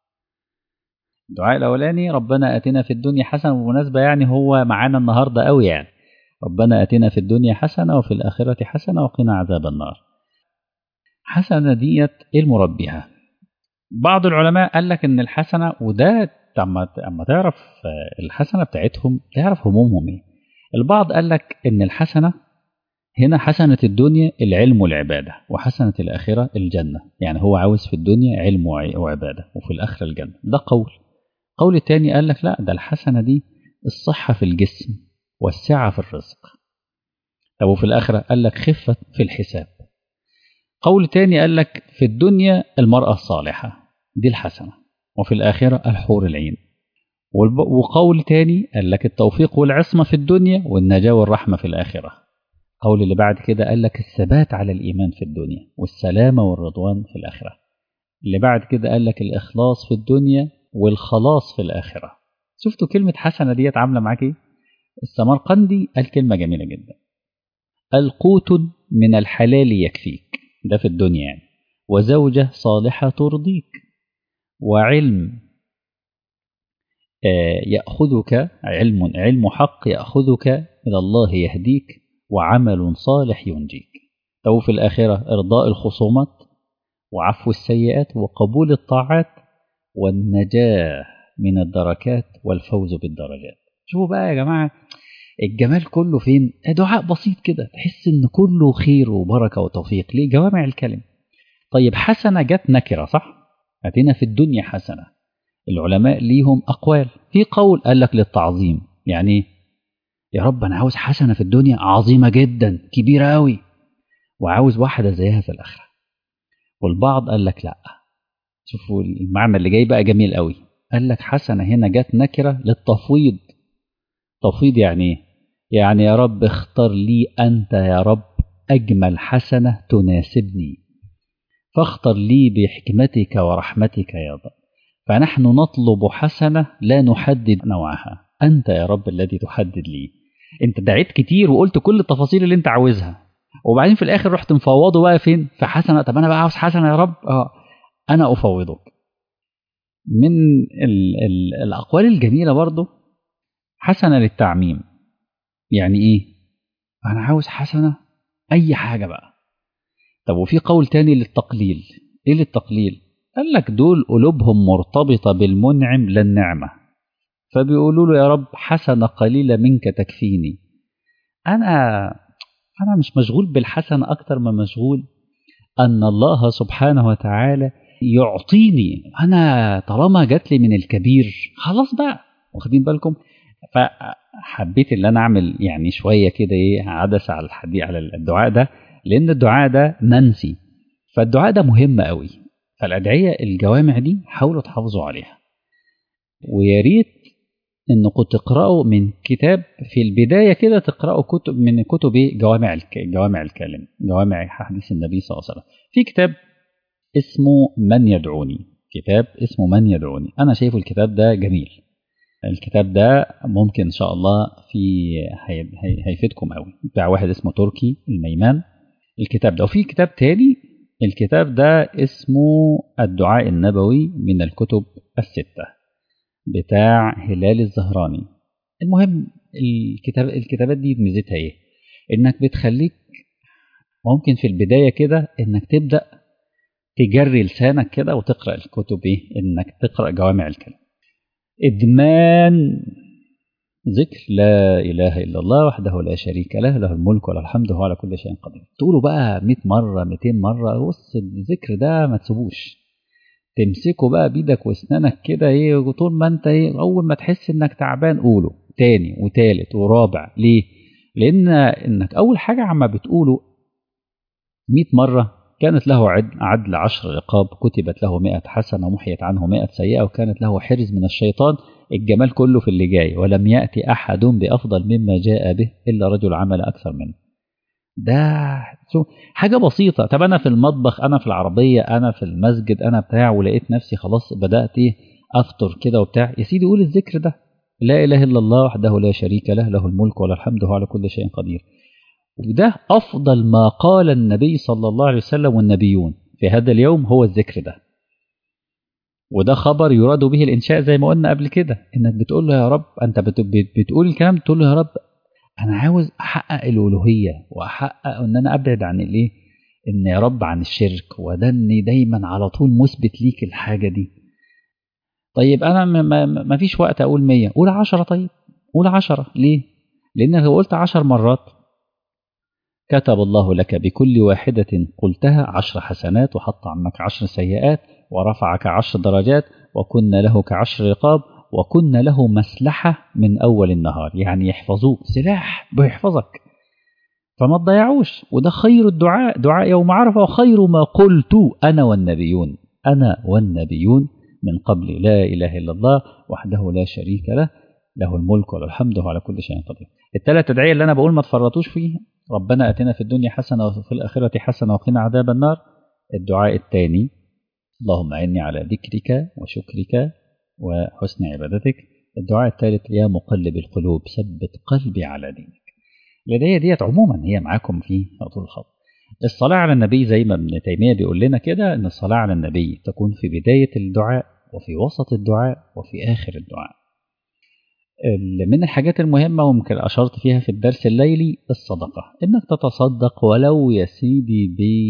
الدعاء الاولاني ربنا اتنا في الدنيا حسنه بالمناسبه يعني هو معانا النهارده قوي يعني ربنا اتنا في الدنيا حسنه وفي الاخره حسنه وقنا عذاب النار حسنه ديت ايه المراد بها بعض العلماء قال لك ان الحسنه وده اما اما تعرف الحسنه بتاعتهم تعرف همومهم ايه البعض قال لك ان الحسنه هنا حسنه الدنيا العلم والعباده وحسنه الاخره الجنه يعني هو عاوز في الدنيا علم وعباده وفي الاخره الجنه ده قول قول التاني قال لك لا ده الحسنه دي الصحه في الجسم والسعه في الرزق طب وفي الاخره قال لك خفه في الحساب قول تاني قال لك في الدنيا المرأة الصالحة دي الحسنة وفي الآخرة الحور العين وقول تاني قال لك التوفيق والعصمة في الدنيا والنجاة والرحمة في الآخرة قول اللي بعد كده قال لك الثبات على الإيمان في الدنيا والسلامة والرضوان في الآخرة اللي بعد كده قال لك الإخلاص في الدنيا والخلاص في الآخرة شفتوا كلمة حسنة ديت عاملة معاك ايه السمرقندي قال كلمة جميلة جدا القوت من الحلال يكفيك ده في الدنيا يعني وزوجة صالحة ترضيك وعلم يأخذك علم علم حق يأخذك إلى الله يهديك وعمل صالح ينجيك أو في الآخرة إرضاء الخصومات وعفو السيئات وقبول الطاعات والنجاة من الدركات والفوز بالدرجات شوفوا بقى يا جماعة الجمال كله فين دعاء بسيط كده تحس ان كله خير وبركة وتوفيق ليه جوامع الكلم طيب حسنة جت نكرة صح أتينا في الدنيا حسنة العلماء ليهم أقوال في قول قال لك للتعظيم يعني يا رب أنا عاوز حسنة في الدنيا عظيمة جدا كبيرة أوي وعاوز واحدة زيها في الآخرة والبعض قال لك لا شوفوا المعنى اللي جاي بقى جميل قوي قال لك حسنة هنا جت نكرة للتفويض تفويض يعني ايه يعني يا رب اختر لي أنت يا رب أجمل حسنة تناسبني فاختر لي بحكمتك ورحمتك يا رب فنحن نطلب حسنة لا نحدد نوعها أنت يا رب الذي تحدد لي أنت دعيت كتير وقلت كل التفاصيل اللي أنت عاوزها وبعدين في الآخر رحت مفوضه بقى فين في حسنة طب أنا بقى عاوز حسنة يا رب آه أنا أفوضك من ال ال الأقوال الجميلة برضو حسنة للتعميم يعني إيه أنا عاوز حسنة أي حاجة بقى طب وفي قول تاني للتقليل إيه للتقليل قال لك دول قلوبهم مرتبطة بالمنعم لا النعمة فبيقولوا له يا رب حسنة قليلة منك تكفيني أنا أنا مش مشغول بالحسنة أكتر ما مشغول أن الله سبحانه وتعالى يعطيني أنا طالما جات لي من الكبير خلاص بقى واخدين بالكم فحبيت ان انا اعمل يعني شويه كده ايه عدسه على الحديث على الدعاء ده لان الدعاء ده منسي فالدعاء ده مهم قوي فالادعيه الجوامع دي حاولوا تحافظوا عليها ويا ريت انكم تقراوا من كتاب في البدايه كده تقراوا كتب من كتب جوامع جوامع الكلم جوامع حديث النبي صلى الله عليه وسلم في كتاب اسمه من يدعوني كتاب اسمه من يدعوني انا شايف الكتاب ده جميل الكتاب ده ممكن ان شاء الله في هي... هي... هيفيدكم قوي بتاع واحد اسمه تركي الميمان الكتاب ده وفي كتاب تاني الكتاب ده اسمه الدعاء النبوي من الكتب الستة بتاع هلال الزهراني المهم الكتاب الكتابات دي ميزتها ايه انك بتخليك ممكن في البداية كده انك تبدأ تجري لسانك كده وتقرأ الكتب ايه انك تقرأ جوامع الكلام إدمان ذكر لا إله إلا الله وحده لا شريك له له الملك وله الحمد وهو على كل شيء قدير تقولوا بقى 100 مرة 200 مرة بص الذكر ده ما تسيبوش تمسكه بقى بيدك واسنانك كده ايه وطول ما انت ايه اول ما تحس انك تعبان قوله تاني وتالت ورابع ليه؟ لان انك اول حاجة عما بتقوله 100 مرة كانت له عدل عشر رقاب كتبت له مئة حسنة ومحيت عنه مئة سيئة وكانت له حرز من الشيطان الجمال كله في اللي جاي ولم يأتي أحد بأفضل مما جاء به إلا رجل عمل أكثر منه ده حاجة بسيطة طب أنا في المطبخ أنا في العربية أنا في المسجد أنا بتاع ولقيت نفسي خلاص بدأت أفطر كده وبتاع يا سيدي قول الذكر ده لا إله إلا الله وحده لا شريك له له الملك وله الحمد وهو على كل شيء قدير وده أفضل ما قال النبي صلى الله عليه وسلم والنبيون في هذا اليوم هو الذكر ده وده خبر يراد به الإنشاء زي ما قلنا قبل كده إنك بتقول له يا رب أنت بتقول الكلام تقول له يا رب أنا عاوز أحقق الألوهية وأحقق إن أنا أبعد عن الإيه إن يا رب عن الشرك وده إني دايما على طول مثبت ليك الحاجة دي طيب انا ما فيش وقت اقول 100 قول 10 طيب قول 10 ليه لان لو قلت 10 مرات كتب الله لك بكل واحدة قلتها عشر حسنات وحط عنك عشر سيئات ورفعك عشر درجات وكن له كعشر رقاب وكن له مسلحة من أول النهار يعني يحفظوك سلاح بيحفظك فما تضيعوش وده خير الدعاء دعاء يوم عرفة وخير ما قلت أنا والنبيون أنا والنبيون من قبل لا إله إلا الله وحده لا شريك له له الملك وله الحمد وعلى كل شيء قدير الثلاث أدعية اللي أنا بقول ما تفرطوش فيه ربنا أتنا في الدنيا حسنة وفي الآخرة حسنة وقنا عذاب النار الدعاء الثاني اللهم أعني على ذكرك وشكرك وحسن عبادتك الدعاء الثالث يا مقلب القلوب ثبت قلبي على دينك الهداية ديت عموما هي معاكم في طول الخط الصلاة على النبي زي ما ابن تيمية بيقول لنا كده إن الصلاة على النبي تكون في بداية الدعاء وفي وسط الدعاء وفي آخر الدعاء من الحاجات المهمة وممكن أشرت فيها في الدرس الليلي الصدقة إنك تتصدق ولو يا سيدي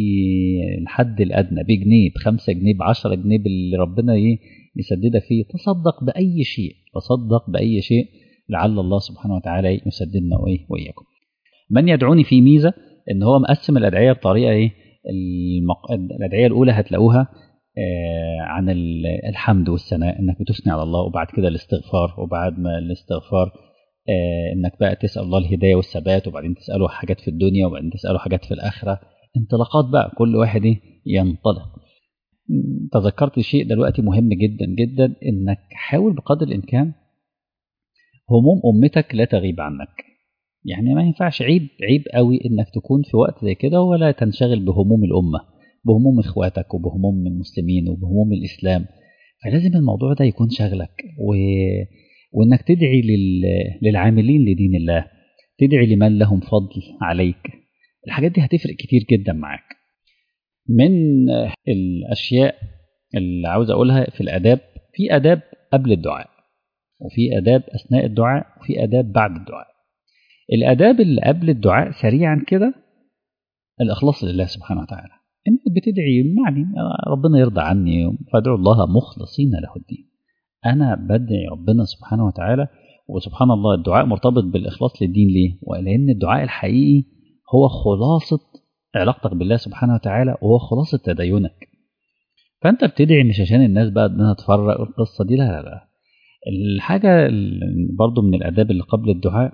بالحد الأدنى بجنيه بخمسة جنيه بعشرة جنيه اللي ربنا يسددك فيه تصدق بأي شيء تصدق بأي شيء لعل الله سبحانه وتعالى يسددنا وإيه وإياكم من يدعوني في ميزة إن هو مقسم الأدعية بطريقة إيه المق... الأدعية الأولى هتلاقوها عن الحمد والثناء انك بتثني على الله وبعد كده الاستغفار وبعد ما الاستغفار انك بقى تسال الله الهدايه والثبات وبعدين تساله حاجات في الدنيا وبعدين تساله حاجات في الاخره انطلاقات بقى كل واحد ينطلق تذكرت شيء دلوقتي مهم جدا جدا انك حاول بقدر الامكان هموم امتك لا تغيب عنك يعني ما ينفعش عيب عيب قوي انك تكون في وقت زي كده ولا تنشغل بهموم الامه بهموم اخواتك وبهموم المسلمين وبهموم الاسلام فلازم الموضوع ده يكون شغلك و... وانك تدعي لل... للعاملين لدين الله تدعي لمن لهم فضل عليك الحاجات دي هتفرق كتير جدا معاك من الاشياء اللي عاوز اقولها في الاداب في اداب قبل الدعاء وفي اداب اثناء الدعاء وفي اداب بعد الدعاء الاداب اللي قبل الدعاء سريعا كده الاخلاص لله سبحانه وتعالى انك بتدعي يعني ربنا يرضى عني فادعوا الله مخلصين له الدين انا بدعي ربنا سبحانه وتعالى وسبحان الله الدعاء مرتبط بالاخلاص للدين ليه ولان الدعاء الحقيقي هو خلاصه علاقتك بالله سبحانه وتعالى وهو خلاصه تدينك فانت بتدعي مش عشان الناس بقى انها تفرق القصه دي لا لا لا الحاجه برضو من الاداب اللي قبل الدعاء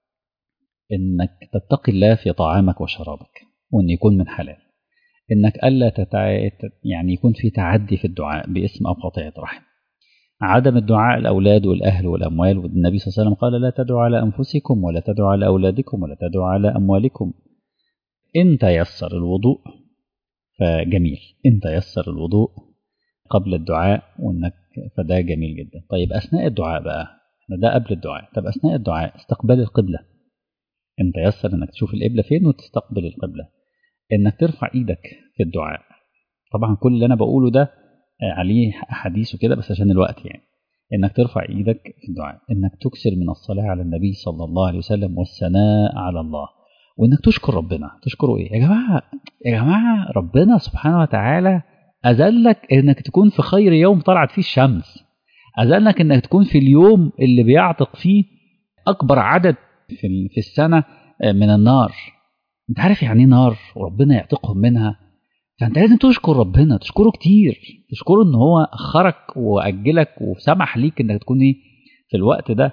انك تتقي الله في طعامك وشرابك وان يكون من حلال انك الا تتع... يعني يكون في تعدي في الدعاء باسم او قطيعه رحم عدم الدعاء الاولاد والاهل والاموال والنبي صلى الله عليه وسلم قال لا تدعوا على انفسكم ولا تدعوا على اولادكم ولا تدعوا على اموالكم ان تيسر الوضوء فجميل ان تيسر الوضوء قبل الدعاء وانك فده جميل جدا طيب اثناء الدعاء بقى ده قبل الدعاء طب اثناء الدعاء استقبال القبله ان تيسر انك تشوف القبله فين وتستقبل القبله انك ترفع ايدك في الدعاء طبعا كل اللي انا بقوله ده عليه احاديث وكده بس عشان الوقت يعني انك ترفع ايدك في الدعاء انك تكثر من الصلاه على النبي صلى الله عليه وسلم والثناء على الله وانك تشكر ربنا تشكره ايه يا جماعه يا جماعه ربنا سبحانه وتعالى اذلك انك تكون في خير يوم طلعت فيه الشمس اذلك انك تكون في اليوم اللي بيعتق فيه اكبر عدد في في السنه من النار انت عارف يعني ايه نار وربنا يعتقهم منها فانت لازم تشكر ربنا تشكره كتير تشكره ان هو اخرك واجلك وسمح ليك انك تكون ايه في الوقت ده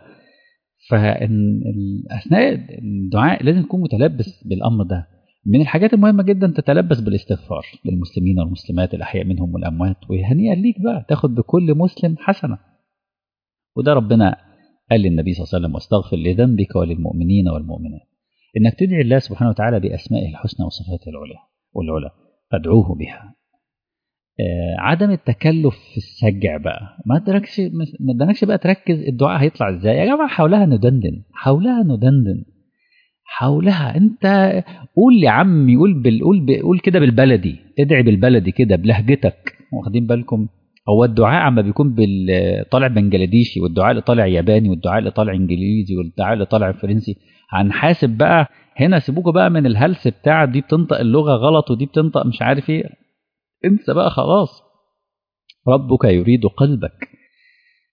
فاثناء الدعاء لازم تكون متلبس بالامر ده من الحاجات المهمة جدا تتلبس بالاستغفار للمسلمين والمسلمات الأحياء منهم والأموات وهنيئا ليك بقى تاخد بكل مسلم حسنة وده ربنا قال للنبي صلى الله عليه وسلم واستغفر لذنبك وللمؤمنين والمؤمنات انك تدعي الله سبحانه وتعالى باسمائه الحسنى وصفاته العلى والعلى فادعوه بها آه عدم التكلف في السجع بقى ما تركش ما تدنكش بقى تركز الدعاء هيطلع ازاي يا جماعه حولها ندندن حولها ندندن حولها انت قول يا عمي قول بال... قول ب... قول كده بالبلدي ادعي بالبلدي كده بلهجتك واخدين بالكم هو الدعاء عما بيكون بال... طالع بنجلاديشي والدعاء اللي طالع ياباني والدعاء اللي طالع انجليزي والدعاء اللي طالع فرنسي هنحاسب بقى هنا سيبوكوا بقى من الهلس بتاع دي بتنطق اللغه غلط ودي بتنطق مش عارف ايه انسى بقى خلاص ربك يريد قلبك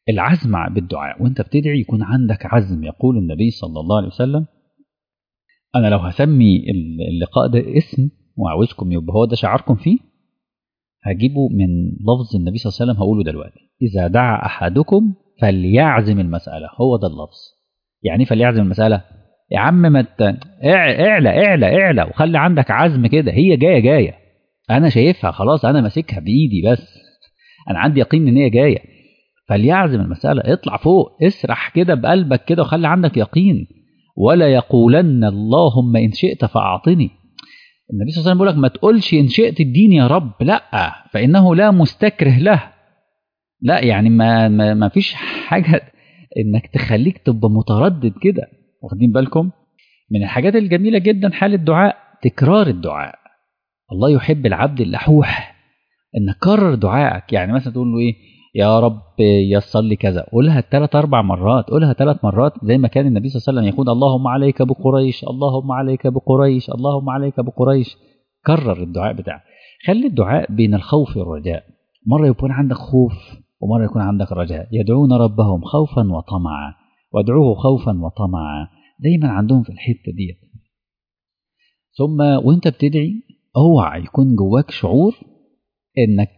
العزم بالدعاء وانت بتدعي يكون عندك عزم يقول النبي صلى الله عليه وسلم انا لو هسمي اللقاء ده اسم وعاوزكم يبقى هو ده شعاركم فيه هجيبه من لفظ النبي صلى الله عليه وسلم هقوله دلوقتي اذا دعا احدكم فليعزم المساله هو ده اللفظ يعني فليعزم المساله يا عم ما اعلى اعلى اعلى وخلي عندك عزم كده هي جايه جايه انا شايفها خلاص انا ماسكها بايدي بس انا عندي يقين ان هي جايه فليعزم المساله اطلع فوق اسرح كده بقلبك كده وخلي عندك يقين ولا يقولن اللهم ان شئت فاعطني النبي صلى الله عليه وسلم بيقول لك ما تقولش ان شئت الدين يا رب لا فانه لا مستكره له لا يعني ما ما, ما فيش حاجه انك تخليك تبقى متردد كده واخدين بالكم من الحاجات الجميله جدا حال الدعاء تكرار الدعاء الله يحب العبد اللحوح انك كرر دعائك يعني مثلا تقول له ايه يا رب يسر لي كذا قولها ثلاث اربع مرات قولها ثلاث مرات زي ما كان النبي صلى الله عليه وسلم يقول اللهم عليك بقريش اللهم عليك بقريش اللهم عليك بقريش كرر الدعاء بتاعك خلي الدعاء بين الخوف والرجاء مره يكون عندك خوف ومره يكون عندك رجاء يدعون ربهم خوفا وطمعا وادعوه خوفا وطمعا دايما عندهم في الحته ديت ثم وانت بتدعي اوعى يكون جواك شعور انك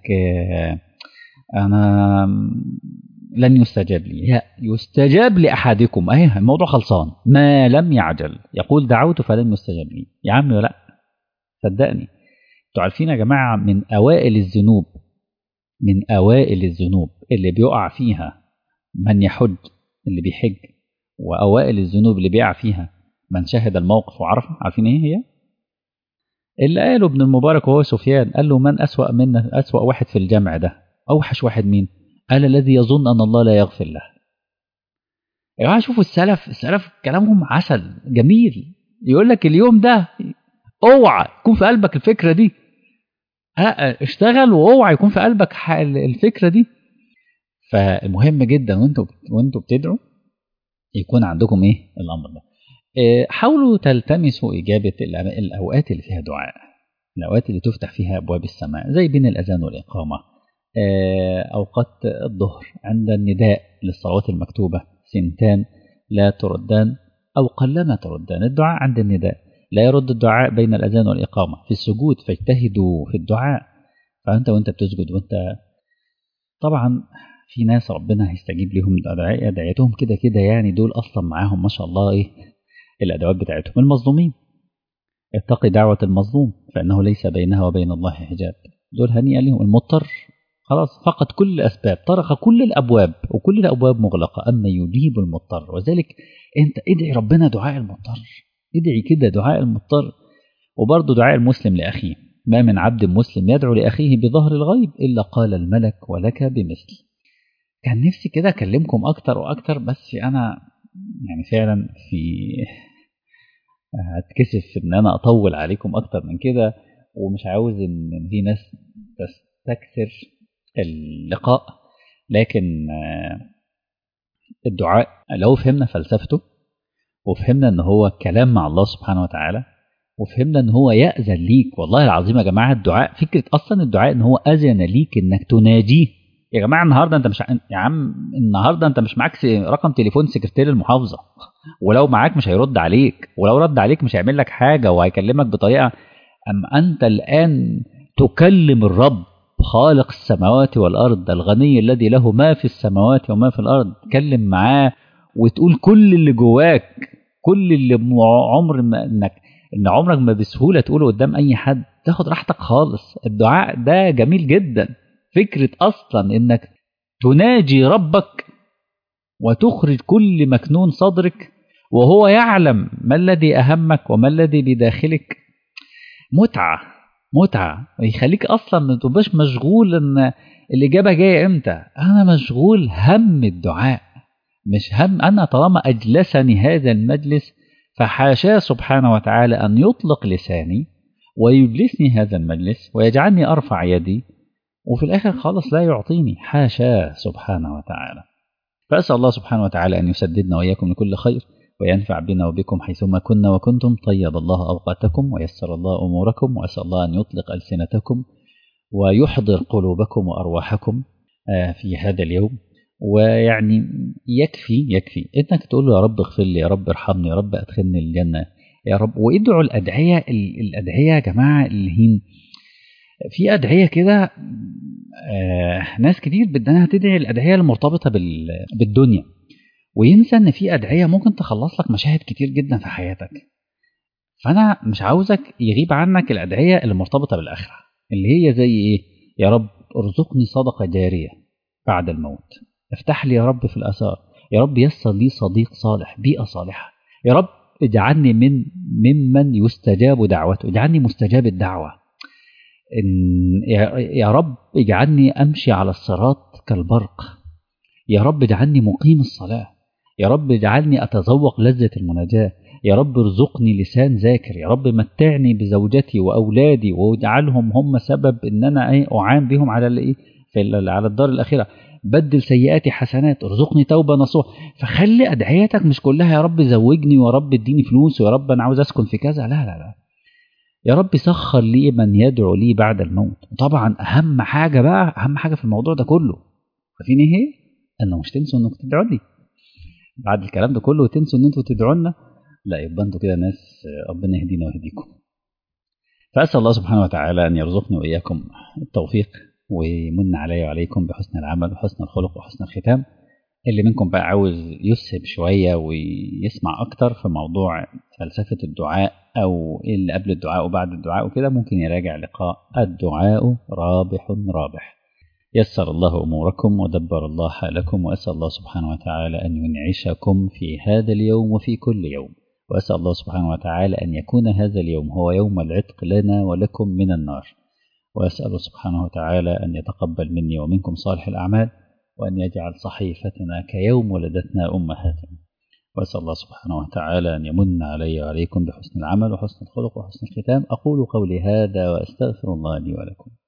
انا لن يستجاب لي لا يستجاب لاحدكم اهي الموضوع خلصان ما لم يعجل يقول دعوت فلم يستجاب لي يا عم لا صدقني انتوا عارفين يا جماعه من اوائل الذنوب من اوائل الذنوب اللي بيقع فيها من يحج اللي بيحج واوائل الذنوب اللي بيقع فيها من شهد الموقف وعرف عارفين ايه هي اللي قاله ابن المبارك وهو سفيان قال له من أسوأ منا أسوأ واحد في الجمع ده أوحش واحد مين قال الذي يظن أن الله لا يغفر له يا جماعة شوفوا السلف السلف كلامهم عسل جميل يقول لك اليوم ده اوعى يكون في قلبك الفكرة دي اشتغل واوعى يكون في قلبك الفكرة دي فالمهم جدا وانتوا وانتوا بتدعوا يكون عندكم ايه الامر ده حاولوا تلتمسوا إجابة الأوقات اللي فيها دعاء الأوقات اللي تفتح فيها أبواب السماء زي بين الأذان والإقامة أوقات الظهر عند النداء للصلوات المكتوبة سنتان لا تردان أو قلما تردان الدعاء عند النداء لا يرد الدعاء بين الأذان والإقامة في السجود فاجتهدوا في الدعاء فأنت وأنت بتسجد وأنت طبعا في ناس ربنا هيستجيب لهم دعيتهم كده كده يعني دول أصلا معاهم ما شاء الله إيه الأدوات بتاعتهم المظلومين اتقي دعوة المظلوم فإنه ليس بينها وبين الله حجاب دول هنيئا لهم المضطر خلاص فقد كل الأسباب طرق كل الأبواب وكل الأبواب مغلقة أما يجيب المضطر وذلك أنت ادعي ربنا دعاء المضطر ادعي كده دعاء المضطر وبرضه دعاء المسلم لأخيه ما من عبد مسلم يدعو لأخيه بظهر الغيب إلا قال الملك ولك بمثل كان نفسي كده أكلمكم أكتر وأكتر بس أنا يعني فعلا في هتكسف ان انا اطول عليكم اكتر من كده ومش عاوز ان في ناس تستكثر اللقاء لكن الدعاء لو فهمنا فلسفته وفهمنا ان هو كلام مع الله سبحانه وتعالى وفهمنا ان هو يأذن ليك والله العظيم يا جماعه الدعاء فكره اصلا الدعاء ان هو اذن ليك انك تناجيه يا جماعه النهارده انت مش يا عم النهارده انت مش معاك رقم تليفون سكرتير المحافظه ولو معاك مش هيرد عليك ولو رد عليك مش هيعمل لك حاجه وهيكلمك بطريقه اما انت الان تكلم الرب خالق السماوات والارض الغني الذي له ما في السماوات وما في الارض تكلم معاه وتقول كل اللي جواك كل اللي عمر ما انك ان عمرك ما بسهوله تقوله قدام اي حد تاخد راحتك خالص الدعاء ده جميل جدا فكرة أصلا إنك تناجي ربك وتخرج كل مكنون صدرك وهو يعلم ما الذي أهمك وما الذي بداخلك متعة متعة يخليك أصلا ما تبقاش مشغول إن الإجابة جاية إمتى أنا مشغول هم الدعاء مش هم أنا طالما أجلسني هذا المجلس فحاشاه سبحانه وتعالى أن يطلق لساني ويجلسني هذا المجلس ويجعلني أرفع يدي وفي الآخر خالص لا يعطيني حاشاه سبحانه وتعالى فأسأل الله سبحانه وتعالى أن يسددنا وإياكم لكل خير وينفع بنا وبكم حيثما كنا وكنتم طيب الله أوقاتكم ويسر الله أموركم وأسأل الله أن يطلق ألسنتكم ويحضر قلوبكم وأرواحكم في هذا اليوم ويعني يكفي يكفي انك تقول له يا رب اغفر لي يا رب ارحمني يا رب ادخلني الجنه يا رب وادعوا الادعيه الادعيه يا جماعه اللي هي في ادعيه كده آه ناس كتير بدها تدعي الادعيه المرتبطه بالدنيا وينسى ان في ادعيه ممكن تخلص لك مشاهد كتير جدا في حياتك فانا مش عاوزك يغيب عنك الادعيه اللي مرتبطه بالاخره اللي هي زي ايه يا رب ارزقني صدقه جاريه بعد الموت افتح لي يا رب في الاثار يا رب يسر لي صديق صالح بيئه صالحه يا رب اجعلني من ممن يستجاب دعوته اجعلني مستجاب الدعوه إن يا رب اجعلني امشي على الصراط كالبرق يا رب اجعلني مقيم الصلاه يا رب اجعلني اتذوق لذه المناجاه يا رب ارزقني لسان ذاكر يا رب متعني بزوجتي واولادي واجعلهم هم سبب ان انا ايه اعان بهم على الايه في على الدار الاخره بدل سيئاتي حسنات ارزقني توبه نصوح فخلي ادعيتك مش كلها يا رب زوجني ويا رب اديني فلوس ويا رب انا عاوز اسكن في كذا لا لا لا يا رب سخر لي من يدعو لي بعد الموت وطبعا اهم حاجه بقى اهم حاجه في الموضوع ده كله عارفين ايه هي انه مش تنسوا انكم تدعوا لي بعد الكلام ده كله وتنسوا ان انتوا تدعوا لنا لا يبقى انتوا كده ناس ربنا يهدينا ويهديكم فاسال الله سبحانه وتعالى ان يرزقني واياكم التوفيق ويمن علي وعليكم بحسن العمل وحسن الخلق وحسن الختام اللي منكم بقى عاوز يسهب شوية ويسمع أكتر في موضوع فلسفة الدعاء أو إيه اللي قبل الدعاء وبعد الدعاء وكده ممكن يراجع لقاء الدعاء رابح رابح يسر الله أموركم ودبر الله حالكم وأسأل الله سبحانه وتعالى أن ينعشكم في هذا اليوم وفي كل يوم وأسأل الله سبحانه وتعالى أن يكون هذا اليوم هو يوم العتق لنا ولكم من النار وأسأل سبحانه وتعالى أن يتقبل مني ومنكم صالح الأعمال وأن يجعل صحيفتنا كيوم ولدتنا أمهاتنا وأسأل الله سبحانه وتعالى أن يمن علي وعليكم بحسن العمل وحسن الخلق وحسن الختام أقول قولي هذا وأستغفر الله لي ولكم